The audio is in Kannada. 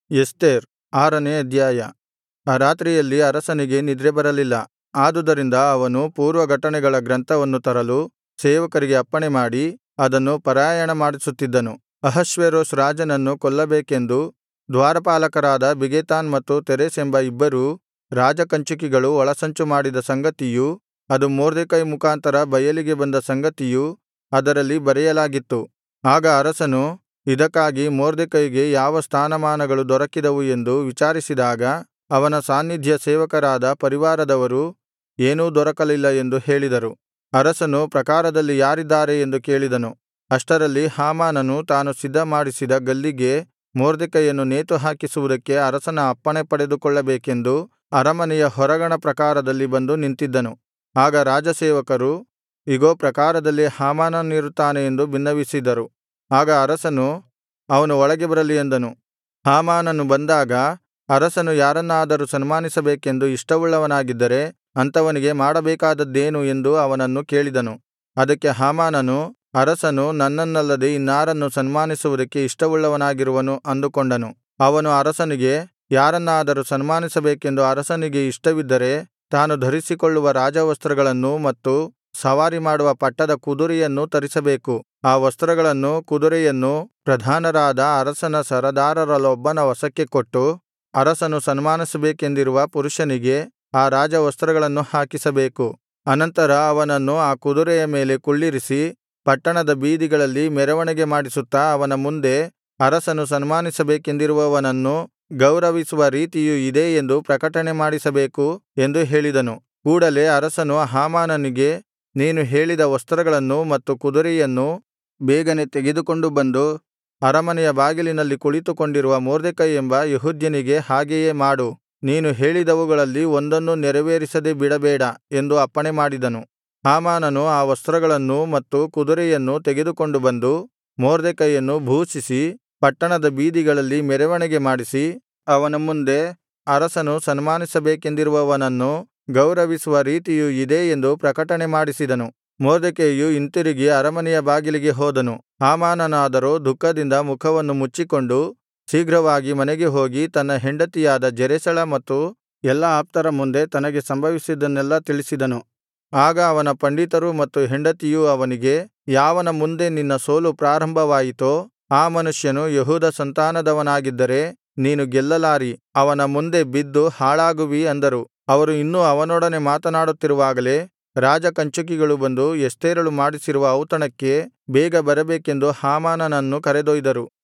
ಎಸ್ತೇರ್ ಆರನೇ ಅಧ್ಯಾಯ ಆ ರಾತ್ರಿಯಲ್ಲಿ ಅರಸನಿಗೆ ನಿದ್ರೆ ಬರಲಿಲ್ಲ ಆದುದರಿಂದ ಅವನು ಪೂರ್ವಘಟನೆಗಳ ಗ್ರಂಥವನ್ನು ತರಲು ಸೇವಕರಿಗೆ ಅಪ್ಪಣೆಮಾಡಿ ಅದನ್ನು ಪಾರಾಯಣ ಮಾಡಿಸುತ್ತಿದ್ದನು ಅಹಷ್ವೇರೋಷ್ ರಾಜನನ್ನು ಕೊಲ್ಲಬೇಕೆಂದು ದ್ವಾರಪಾಲಕರಾದ ಬಿಗೆತಾನ್ ಮತ್ತು ತೆರೆಷ್ ಎಂಬ ಇಬ್ಬರೂ ರಾಜಕಂಚುಕಿಗಳು ಒಳಸಂಚು ಮಾಡಿದ ಸಂಗತಿಯೂ ಅದು ಮೊರ್ದೆಕೈ ಮುಖಾಂತರ ಬಯಲಿಗೆ ಬಂದ ಸಂಗತಿಯೂ ಅದರಲ್ಲಿ ಬರೆಯಲಾಗಿತ್ತು ಆಗ ಅರಸನು ಇದಕ್ಕಾಗಿ ಮೊರ್ದೆಕೈಗೆ ಯಾವ ಸ್ಥಾನಮಾನಗಳು ದೊರಕಿದವು ಎಂದು ವಿಚಾರಿಸಿದಾಗ ಅವನ ಸಾನ್ನಿಧ್ಯ ಸೇವಕರಾದ ಪರಿವಾರದವರು ಏನೂ ದೊರಕಲಿಲ್ಲ ಎಂದು ಹೇಳಿದರು ಅರಸನು ಪ್ರಾಕಾರದಲ್ಲಿ ಯಾರಿದ್ದಾರೆ ಎಂದು ಕೇಳಿದನು ಅಷ್ಟರಲ್ಲಿ ಹಾಮಾನನು ತಾನು ಸಿದ್ಧಮಾಡಿಸಿದ ಗಲ್ಲಿಗೆ ಮೊರ್ದೆಕೈಯನ್ನು ನೇತುಹಾಕಿಸುವುದಕ್ಕೆ ಅರಸನ ಅಪ್ಪಣೆ ಪಡೆದುಕೊಳ್ಳಬೇಕೆಂದು ಅರಮನೆಯ ಹೊರಗಣ ಪ್ರಾಕಾರದಲ್ಲಿ ಬಂದು ನಿಂತಿದ್ದನು ಆಗ ರಾಜಸೇವಕರು ಇಗೋ ಪ್ರಾಕಾರದಲ್ಲಿ ಹಾಮಾನನಿರುತ್ತಾನೆ ಎಂದು ಬಿನ್ನವಿಸಿದರು ಆಗ ಅರಸನು ಅವನು ಒಳಗೆ ಬರಲಿ ಎಂದನು ಹಾಮಾನನು ಬಂದಾಗ ಅರಸನು ಯಾರನ್ನಾದರೂ ಸನ್ಮಾನಿಸಬೇಕೆಂದು ಇಷ್ಟವುಳ್ಳವನಾಗಿದ್ದರೆ ಅಂಥವನಿಗೆ ಮಾಡಬೇಕಾದದ್ದೇನು ಎಂದು ಅವನನ್ನು ಕೇಳಿದನು ಅದಕ್ಕೆ ಹಾಮಾನನು ಅರಸನು ನನ್ನನ್ನಲ್ಲದೆ ಇನ್ನಾರನ್ನು ಸನ್ಮಾನಿಸುವುದಕ್ಕೆ ಇಷ್ಟವುಳ್ಳವನಾಗಿರುವನು ಅಂದುಕೊಂಡನು ಅವನು ಅರಸನಿಗೆ ಯಾರನ್ನಾದರೂ ಸನ್ಮಾನಿಸಬೇಕೆಂದು ಅರಸನಿಗೆ ಇಷ್ಟವಿದ್ದರೆ ತಾನು ಧರಿಸಿಕೊಳ್ಳುವ ರಾಜವಸ್ತ್ರಗಳನ್ನೂ ಮತ್ತು ಸವಾರಿ ಮಾಡುವ ಪಟ್ಟದ ಕುದುರೆಯನ್ನೂ ತರಿಸಬೇಕು ಆ ವಸ್ತ್ರಗಳನ್ನೂ ಕುದುರೆಯನ್ನೂ ಪ್ರಧಾನರಾದ ಅರಸನ ಸರದಾರರಲ್ಲೊಬ್ಬನ ವಶಕ್ಕೆ ಕೊಟ್ಟು ಅರಸನು ಸನ್ಮಾನಿಸಬೇಕೆಂದಿರುವ ಪುರುಷನಿಗೆ ಆ ರಾಜವಸ್ತ್ರಗಳನ್ನು ಹಾಕಿಸಬೇಕು ಅನಂತರ ಅವನನ್ನು ಆ ಕುದುರೆಯ ಮೇಲೆ ಕುಳ್ಳಿರಿಸಿ ಪಟ್ಟಣದ ಬೀದಿಗಳಲ್ಲಿ ಮೆರವಣಿಗೆ ಮಾಡಿಸುತ್ತಾ ಅವನ ಮುಂದೆ ಅರಸನು ಸನ್ಮಾನಿಸಬೇಕೆಂದಿರುವವನನ್ನು ಗೌರವಿಸುವ ರೀತಿಯು ಇದೇ ಎಂದು ಪ್ರಕಟಣೆ ಮಾಡಿಸಬೇಕು ಎಂದು ಹೇಳಿದನು ಕೂಡಲೆ ಅರಸನು ಹಾಮಾನನಿಗೆ ನೀನು ಹೇಳಿದ ವಸ್ತ್ರಗಳನ್ನೂ ಮತ್ತು ಕುದುರೆಯನ್ನೂ ಬೇಗನೆ ತೆಗೆದುಕೊಂಡು ಬಂದು ಅರಮನೆಯ ಬಾಗಿಲಿನಲ್ಲಿ ಕುಳಿತುಕೊಂಡಿರುವ ಮೊರ್ದೆಕೈ ಎಂಬ ಯೆಹೂದ್ಯನಿಗೆ ಹಾಗೆಯೇ ಮಾಡು ನೀನು ಹೇಳಿದವುಗಳಲ್ಲಿ ಒಂದನ್ನೂ ನೆರವೇರಿಸದೆ ಬಿಡಬೇಡ ಎಂದು ಅಪ್ಪಣೆಮಾಡಿದನು ಹಾಮಾನನು ಆ ವಸ್ತ್ರಗಳನ್ನೂ ಮತ್ತು ಕುದುರೆಯನ್ನೂ ತೆಗೆದುಕೊಂಡು ಬಂದು ಮೊರ್ದೆಕೈಯನ್ನು ಭೂಷಿಸಿ ಪಟ್ಟಣದ ಬೀದಿಗಳಲ್ಲಿ ಮೆರವಣಿಗೆ ಮಾಡಿಸಿ ಅವನ ಮುಂದೆ ಅರಸನು ಸನ್ಮಾನಿಸಬೇಕೆಂದಿರುವವನನ್ನು ಗೌರವಿಸುವ ರೀತಿಯು ಇದೇ ಎಂದು ಪ್ರಕಟಣೆ ಮಾಡಿಸಿದನು ಮೊರ್ದೆಕೈಯು ಹಿಂತಿರುಗಿ ಅರಮನೆಯ ಬಾಗಿಲಿಗೆ ಹೋದನು ಹಾಮಾನನಾದರೋ ದುಃಖದಿಂದ ಮುಖವನ್ನು ಮುಚ್ಚಿಕೊಂಡು ಶೀಘ್ರವಾಗಿ ಮನೆಗೆ ಹೋಗಿ ತನ್ನ ಹೆಂಡತಿಯಾದ ಜೆರೆಷಳ ಮತ್ತು ಎಲ್ಲಾ ಆಪ್ತರ ಮುಂದೆ ತನಗೆ ಸಂಭವಿಸಿದ್ದನ್ನೆಲ್ಲಾ ತಿಳಿಸಿದನು ಆಗ ಅವನ ಪಂಡಿತರೂ ಮತ್ತು ಹೆಂಡತಿಯೂ ಅವನಿಗೆ ಯಾವನ ಮುಂದೆ ನಿನ್ನ ಸೋಲು ಪ್ರಾರಂಭವಾಯಿತೋ ಆ ಮನುಷ್ಯನು ಯೆಹೂದ ಸಂತಾನದವನಾಗಿದ್ದರೆ ನೀನು ಗೆಲ್ಲಲಾರಿ ಅವನ ಮುಂದೆ ಬಿದ್ದು ಹಾಳಾಗುವಿ ಅಂದರು ಅವರು ಇನ್ನೂ ಅವನೊಡನೆ ಮಾತನಾಡುತ್ತಿರುವಾಗಲೇ ರಾಜಕಂಚುಕಿಗಳು ಬಂದು ಎಸ್ತೇರಳು ಮಾಡಿಸಿರುವ ಔತಣಕ್ಕೆ ಬೇಗ ಬರಬೇಕೆಂದು ಹಾಮಾನನನ್ನು ಕರೆದೊಯ್ದರು